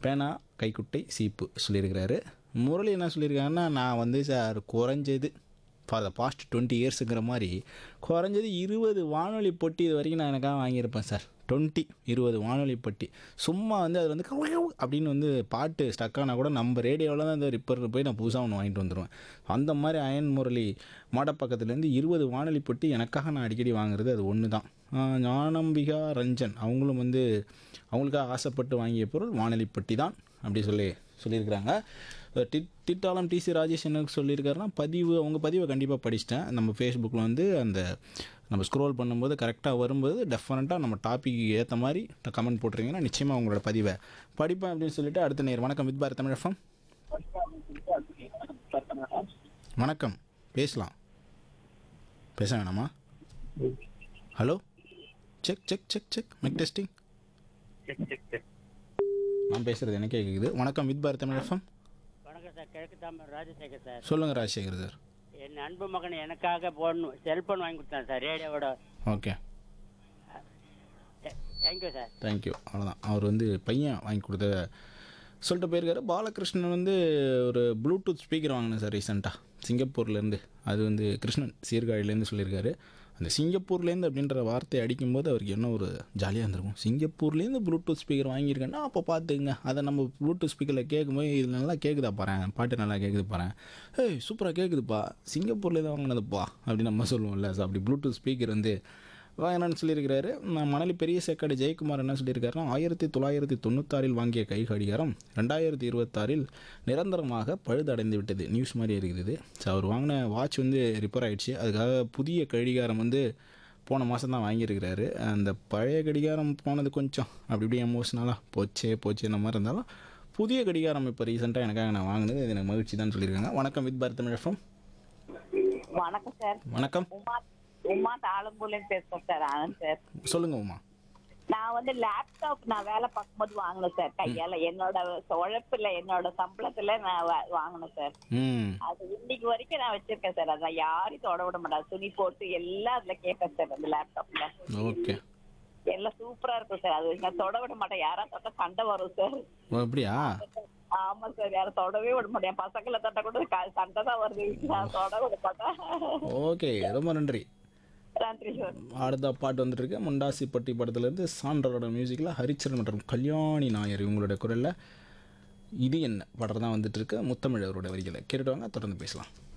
பேனா கைக்குட்டை சீப்பு சொல்லியிருக்கிறாரு முரளி என்ன சொல்லியிருக்காங்கன்னா நான் வந்து சார் குறைஞ்சது ஃபார் த பாஸ்ட் டுவெண்ட்டி இயர்ஸுங்கிற மாதிரி குறைஞ்சது இருபது வானொலி பொட்டி இது வரைக்கும் நான் எனக்காக வாங்கியிருப்பேன் சார் டுவெண்ட்டி இருபது வானொலி பொட்டி சும்மா வந்து அது வந்து அப்படின்னு வந்து பாட்டு ஸ்டக் ஆனால் கூட நம்ம ரேடியோவில் தான் இந்த ரிப்பர் போய் நான் புதுசாக ஒன்று வாங்கிட்டு வந்துடுவேன் அந்த மாதிரி அயன் முரளி மாடப்பக்கத்துலேருந்து இருபது வானொலி பொட்டி எனக்காக நான் அடிக்கடி வாங்குறது அது ஒன்று தான் ஆஹ் ஞானம்பிகா ரஞ்சன் அவங்களும் வந்து அவங்களுக்காக ஆசைப்பட்டு வாங்கிய பொருள் வானொலி பெட்டி தான் அப்படி சொல்லி சொல்லியிருக்கிறாங்க அஹ் டி திட்டாளம் டிசி ராஜேஷ் என்ன சொல்லியிருக்காருன்னா பதிவு அவங்க பதிவை கண்டிப்பாக படிச்சிட்டேன் நம்ம ஃபேஸ்புக்கில் வந்து அந்த நம்ம ஸ்க்ரோல் பண்ணும்போது கரெக்டாக வரும்போது டெஃபினட்டாக நம்ம டாபிக் ஏற்ற மாதிரி கமெண்ட் போட்டுருங்கன்னா நிச்சயமாக உங்களோட பதிவை படிப்பேன் அப்படின்னு சொல்லிட்டு அடுத்த நேர் வணக்கம் வித் பாரத் தமிழ் எஃப்எம் வணக்கம் பேசலாம் பேச வேணாமா hello check check check check mic testing நான் பேசுகிறது எனக்கே கேட்குது வணக்கம் வித் பாரத் தமிழ் எஃப்எம் வணக்கம் சார் கிழக்கு தாம்பரம் ராஜசேகர் சார் சொல்லுங்கள் ராஜசேகர் சார் என் அன்பு மகன் எனக்காக போடணும் செல்போன் வாங்கி கொடுத்தான் சார் ரேடியோவோட ஓகே தேங்க்யூ சார் தேங்க்யூ அவ்வளோதான் அவர் வந்து பையன் வாங்கி கொடுத்த சொல்லிட்டு போயிருக்காரு பாலகிருஷ்ணன் வந்து ஒரு ப்ளூடூத் ஸ்பீக்கர் வாங்கினேன் சார் ரீசெண்டாக சிங்கப்பூர்லேருந்து அது வந்து கிருஷ்ணன் சீர்காழிலேருந்து சொல்லியிருக்காரு அந்த சிங்கப்பூர்லேருந்து அப்படின்ற வார்த்தையை அடிக்கும்போது அவருக்கு என்ன ஒரு ஜாலியாக இருந்திருக்கும் சிங்கப்பூர்லேருந்து ப்ளூடூத் ஸ்பீக்கர் வாங்கியிருக்கேன்னா அப்போ பார்த்துக்குங்க அதை நம்ம ப்ளூடூத் ஸ்பீக்கரில் கேட்கும்போது இது நல்லா கேட்குதா பாறேன் பாட்டு நல்லா கேட்குது பாறேன் ஏய் சூப்பராக கேட்குதுப்பா சிங்கப்பூர்லேருந்து வாங்கினதுப்பா அப்படின்னு நம்ம சொல்லுவோம்ல ஸோ அப்படி ப்ளூடூத் ஸ்பீக்கர் வந்து என்னன்னு சொல்லியிருக்கிறாரு நான் மணலி பெரிய சேக்காடு ஜெயக்குமார் என்ன சொல்லியிருக்காருன்னா ஆயிரத்தி தொள்ளாயிரத்தி தொண்ணூத்தாறில் வாங்கிய கை கடிகாரம் ரெண்டாயிரத்தி இருபத்தாறில் நிரந்தரமாக பழுதடைந்து விட்டது நியூஸ் மாதிரி இருக்குது ஸோ அவர் வாங்கின வாட்ச் வந்து ரிப்பேர் ஆயிடுச்சு அதுக்காக புதிய கடிகாரம் வந்து போன மாதம் தான் வாங்கியிருக்கிறாரு அந்த பழைய கடிகாரம் போனது கொஞ்சம் அப்படி இப்படி எமோஷ்னலாக போச்சே போச்சேன்ன மாதிரி இருந்தாலும் புதிய கடிகாரம் இப்போ ரீசெண்டாக எனக்காக நான் வாங்கினது இது எனக்கு மகிழ்ச்சி தான் சொல்லியிருக்காங்க வணக்கம் வித் பாரத் தமிழ் FM. வணக்கம் சார் வணக்கம் உமா உமா தாளம்பூர்ல பேசுறேன் சார் ஆனந்த் சார் சொல்லுங்க உமா நான் வந்து லேப்டாப் நான் வேலை பார்க்கும்போது வாங்கினேன் சார் கையால என்னோட உழைப்புல என்னோட சம்பளத்துல நான் வா- வாங்கினேன் சார் ம் அது இன்னைக்கு வரைக்கும் நான் வச்சிருக்கேன் சார் அதான் யாரையும் தொட விட மாட்டேன் துணி போட்டு எல்லாம் அதுல கேட்பேன் சார் அந்த லேப்டாப்ல ஓகே எல்லாம் சூப்பரா இருக்கும் சார் அது நான் தொட விட மாட்டேன் யாரா தொட்ட சண்டை வரும் சார் ஓ அப்படியா ஆமா சார் யாரும் தொடவே விட மாட்டேன் பசங்களை தொட்ட கூட க- சண்டை தான் வருது நான் தொட விட மாட்டேன் ஓகே ரொம்ப நன்றி நன்றி சார் அடுத்த பாட்டு வந்துட்டு இருக்கு முண்டாசிப்பட்டி படத்துலேருந்து சான்றரோட மியூசிக்கில் ஹரிச்சரன் மற்றும் கல்யாணி நாயர் இவங்களோட குரலில் இது என்ன படம் தான் வந்துட்டு இருக்கு முத்தமிழ் அவரோட வரிகளை கேட்டுட்டு வாங்க தொடர்ந்து பேசலாம்